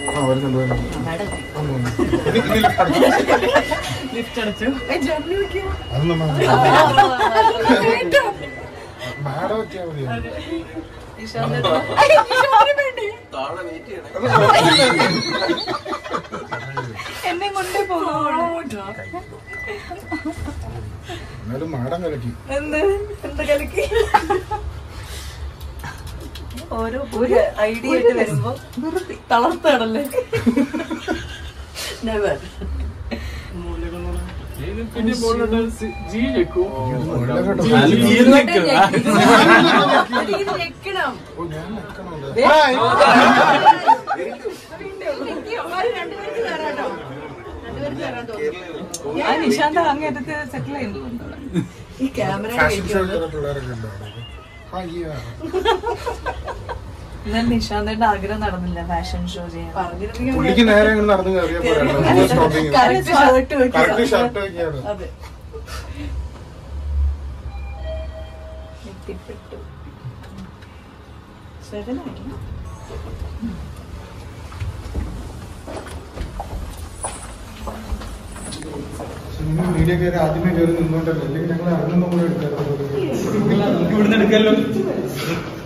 ആ വരുന്നുണ്ട് വരുന്നുണ്ട് മാഡം വന്നു, വന്നു. ഇനി- ഇനി lift അടയ്ക്കും. ലിഫ്റ്റ് അടച്ചു ജനലി വെക്കുക അത് നമ്മ മാഡം എത്തിയാ മതി എന്നെ കൊണ്ടേ പോകണോ എന്നാലും മാഡം കലക്കി എന്ത് എന്ത് കലക്കി ഓരോ ഒരു ഐഡിയ ആയിട്ട് വരുമ്പോ തളർത്താണല്ലേ നെവർ പിന്നെ ബോളിലോട്ട് ജി ഞെക്കും വെള്ളം കേട്ടോ ഞെക്കണം ഓ ഞാൻ നിൽക്കണുണ്ട് ഞാൻ നിശാന്ത അങ്ങേറ്റത്ത് സെറ്റിൽ ചെയ്യുന്നു ഈ ക്യാമറ ഫാഷൻ ഷോ ചെയ്യുന്ന പിള്ളേരൊക്കെ ഉണ്ട് അവിടെ അയ്യോ എന്നാൽ നിശാന്തന്റെ ആഗ്രഹം നടന്നില്ല ഫാഷൻ ഷോ ചെയ്യാൻ പുള്ളിക്ക് നേരെ ഇങ്ങനെ നടന്നു കയറിയാ പോരാ stopping correct shirt correct shirt ഒക്കെയാണ് അതെ എത്തിപ്പെട്ടു സെവനായി മീഡിയ കയറി ആദ്യമേ കയറി നിന്നോണ്ടല്ലോ അല്ലെങ്കിൽ ഞങ്ങൾ ഇറങ്ങുമ്പോൾ കൂടെ എടുക്കാറുണ്ട് ഇവിടുന്ന് എടുക്കല്ലോ